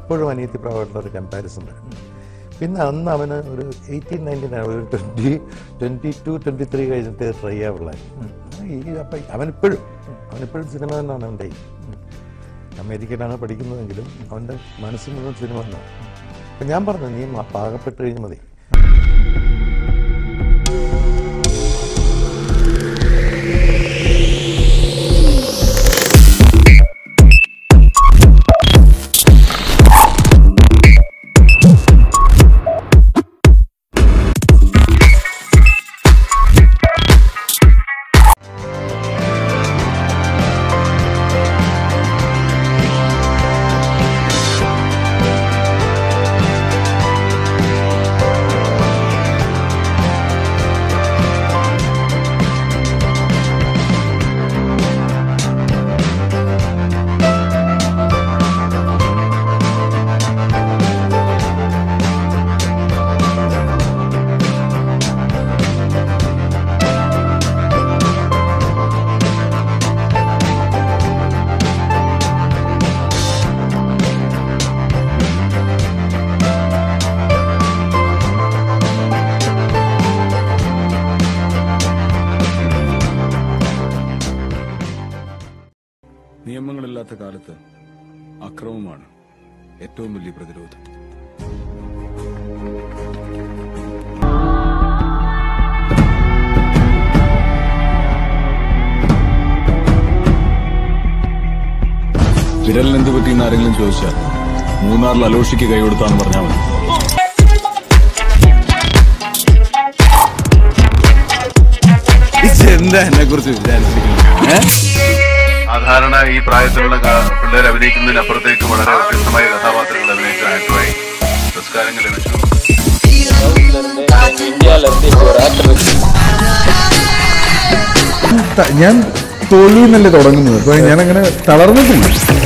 ഇപ്പോഴും അനിയത്തി പ്രായമായിട്ടുള്ള ഒരു കമ്പാരിസൺ ഉണ്ട് പിന്നെ അന്ന് അവന് ഒരു എയ്റ്റീൻ നയൻറ്റീൻ ഒരു twenty twenty two twenty three കഴിഞ്ഞിട്ട് ട്രൈ ചെയ്യാവുള്ള ഈ അപ്പം അവനിപ്പോഴും അവനിപ്പോഴും സിനിമ തന്നെയാണ് അവൻ്റെ അമേരിക്കയിലാണ് പഠിക്കുന്നതെങ്കിലും അവൻ്റെ മനസ്സ് മുഴുവൻ സിനിമ തന്നെയാണ് അപ്പം ഞാൻ പറഞ്ഞു നീ മ- പാകപ്പെട്ട് കഴിഞ്ഞ് മതി നിയമങ്ങളില്ലാത്ത കാലത്ത് അക്രമമാണ് ഏറ്റവും വലിയ പ്രതിരോധം വിരലിന് എന്ത് പറ്റിയെന്ന് ആരെങ്കിലും ചോദിച്ചാൽ മൂന്നാറിൽ അലോഷിക്ക് കൈ കൊടുത്താന്ന് പറഞ്ഞാൽ മതി എന്താ എന്നെ കുറിച്ച് വിചാരിച്ചിരിക്കുന്നത് സാധാരണ ഈ പ്രായത്തിലുള്ള ക- പിള്ളേർ അഭിനയിക്കുന്നതിനപ്പുറത്തേക്ക് വളരെ വ്യത്യസ്തമായ കഥാപാത്രങ്ങൾ അഭിനയിച്ച ആക്ടറായി പുരസ്കാരങ്ങൾ ലഭിച്ചു இந்தியால இருந்து இப்போ ஒரு ஆக்டர் ഞാൻ തോൽവി എന്നല്ലേ തുടങ്ങുന്നത് അപ്പൊ ഞാൻ അങ്ങനെ തളർന്നിട്ടില്ല